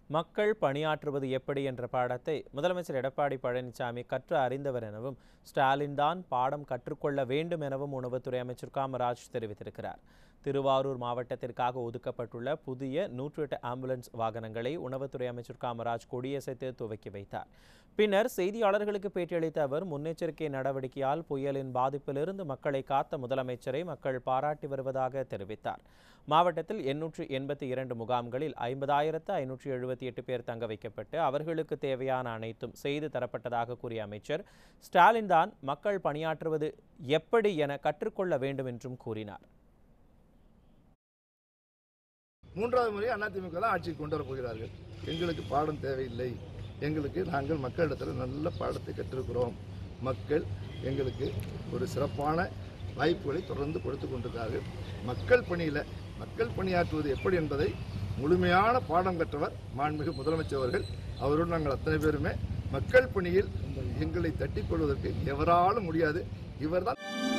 மக்கள் பணியாற்றுவது எப்படி என்ற பாடத்தை முதலமைச்சர் எடப்பாடி பழனிசாமி கற்று அறிந்தவர் எனவும் ஸ்டாலின் தான் பாடம் கற்றுக்கொள்ள வேண்டும் எனவும் உணவுத்துறை அமைச்சர் காமராஜ் தெரிவித்திருக்கிறார் திருவாரூர் மாவட்டத்திற்காக ஒதுக்கப்பட்டுள்ள புதிய நூற்றி எட்டு ஆம்புலன்ஸ் வாகனங்களை உணவுத்துறை அமைச்சர் காமராஜ் கொடியசைத்து துவக்கி வைத்தார் பின்னர் செய்தியாளர்களுக்கு பேட்டியளித்த அவர் முன்னெச்சரிக்கை நடவடிக்கையால் புயலின் பாதிப்பிலிருந்து மக்களை காத்த முதலமைச்சரை மக்கள் பாராட்டி வருவதாக தெரிவித்தார் மாவட்டத்தில் எண்ணூற்று எண்பத்தி இரண்டு முகாம்களில் ஐம்பதாயிரத்து ஐநூற்றி எழுபத்தி எட்டு பேர் தங்க வைக்கப்பட்டு அவர்களுக்கு தேவையான அனைத்தும் செய்து தரப்பட்டதாக கூறிய அமைச்சர் ஸ்டாலின் தான் மக்கள் பணியாற்றுவது எப்படி என கற்றுக்கொள்ள வேண்டும் என்றும் கூறினார் மூன்றாவது முறை அதிமுக தான் ஆட்சிக்கு கொண்டு வரப் போகிறார்கள் எங்களுக்கு பாடம் தேவையில்லை எங்களுக்கு நாங்கள் மக்களிடத்தில் நல்ல பாடத்தை கற்றிருக்கிறோம் மக்கள் எங்களுக்கு ஒரு சிறப்பான வாய்ப்புகளை தொடர்ந்து கொடுத்து கொண்டிருக்கிறார்கள் மக்கள் பணியில் மக்கள் பணியாற்றுவது எப்படி என்பதை முழுமையான பாடம் கற்றவர் மாண்புமிகு முதலமைச்சர் அவர்கள் அவரோடு நாங்கள் அத்தனை பேருமே மக்கள் பணியில் எங்களை தட்டிக் கொள்வதற்கு எவராலும் முடியாது இவர்தான்